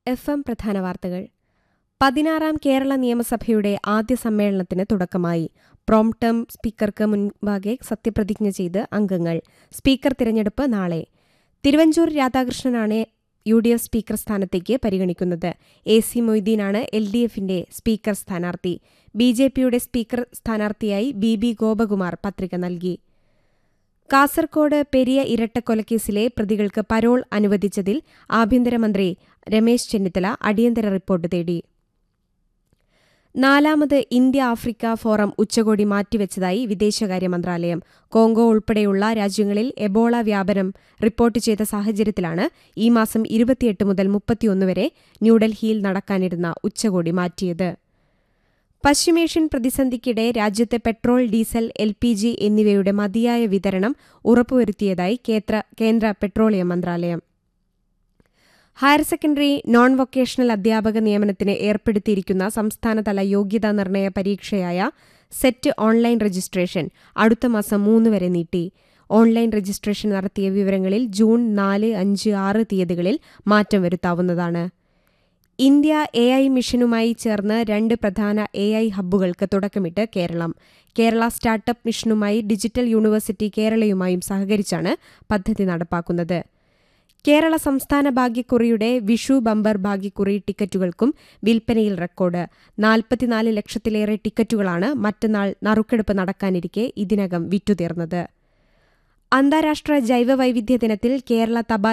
F M പ്രധാന വാർത്തകൾ പതിനാറാം കേരള നിയമസഭയുടെ ആദ്യ സമ്മേളനത്തിന് തുടക്കമായി പ്രോം ടേം സ്പീക്കർക്ക് മുൻപാകെ സത്യപ്രതിജ്ഞ ചെയ്ത് അംഗങ്ങൾ സ്പീക്കർ തിരഞ്ഞെടുപ്പ് നാളെ തിരുവഞ്ചൂർ രാധാകൃഷ്ണനാണ് യു ഡി എഫ് സ്പീക്കർ സ്ഥാനത്തേക്ക് പരിഗണിക്കുന്നത് എ സി മൊയ്തീനാണ് എൽ ഡി എഫിന്റെ സ്പീക്കർ സ്ഥാനാർത്ഥി ബി ജെ പിയുടെ സ്പീക്കർ സ്ഥാനാർത്ഥിയായി ബി ബി ഗോപകുമാർ പത്രിക നൽകി കാസർകോട് പെരിയ ഇരട്ടക്കൊലക്കേസിലെ പ്രതികൾക്ക് പരോൾ അനുവദിച്ചതിൽ ആഭ്യന്തരമന്ത്രി രമേശ് ചെന്നിത്തല അടിയന്തര റിപ്പോർട്ട് തേടി നാലാമത് ഇന്ത്യ ആഫ്രിക്ക ഫോറം ഉച്ചകോടി മാറ്റിവെച്ചതായി വിദേശകാര്യ മന്ത്രാലയം കോങ്കോ ഉൾപ്പെടെയുള്ള രാജ്യങ്ങളിൽ എബോള വ്യാപനം റിപ്പോർട്ട് ചെയ്ത സാഹചര്യത്തിലാണ് ഈ മാസം ഇരുപത്തിയെട്ട് മുതൽ മുപ്പത്തിയൊന്ന് വരെ ന്യൂഡൽഹിയിൽ നടക്കാനിരുന്ന ഉച്ചകോടി മാറ്റിയത് പശ്ചിമേഷ്യൻ പ്രതിസന്ധിക്കിടെ രാജ്യത്തെ petrol diesel L P G എന്നിവയുടെ മതിയായ വിതരണം ഉറപ്പുവരുത്തിയതായി കേന്ദ്ര പെട്രോളിയം മന്ത്രാലയം ഹയർ സെക്കൻഡറി നോൺ വൊക്കേഷണൽ അധ്യാപക നിയമനത്തിന് ഏർപ്പെടുത്തിയിരിക്കുന്ന സംസ്ഥാനതല യോഗ്യതാ നിർണയ പരീക്ഷയായ സെറ്റ് ഓൺലൈൻ രജിസ്ട്രേഷൻ അടുത്ത മാസം മൂന്ന് വരെ നീട്ടി ഓൺലൈൻ രജിസ്ട്രേഷൻ നടത്തിയ വിവരങ്ങളിൽ ജൂൺ നാല് അഞ്ച് ആറ് തീയതികളിൽ മാറ്റം വരുത്താവുന്നതാണ് ഇന്ത്യ എ ഐ മിഷനുമായി ചേർന്ന് രണ്ട് പ്രധാന എ ഐ ഹബ്ബുകൾക്ക് തുടക്കമിട്ട് കേരളം കേരള സ്റ്റാർട്ടപ്പ് മിഷനുമായി ഡിജിറ്റൽ യൂണിവേഴ്സിറ്റി കേരളയുമായും സഹകരിച്ചാണ് പദ്ധതി നടപ്പാക്കുന്നത് കേരള സംസ്ഥാന ഭാഗ്യക്കുറിയുടെ വിഷു ബമ്പർ ഭാഗ്യക്കുറി ടിക്കറ്റുകൾക്കും വിൽപ്പനയിൽ റെക്കോർഡ് നാൽപ്പത്തിനാല് ലക്ഷത്തിലേറെ ടിക്കറ്റുകളാണ് മറ്റന്നാൾ നറുക്കെടുപ്പ് നടക്കാനിരിക്കെ ഇതിനകം വിറ്റുതീർന്നത് അന്താരാഷ്ട്ര ജൈവവൈവിധ്യ ദിനത്തിൽ കേരള തപാൽ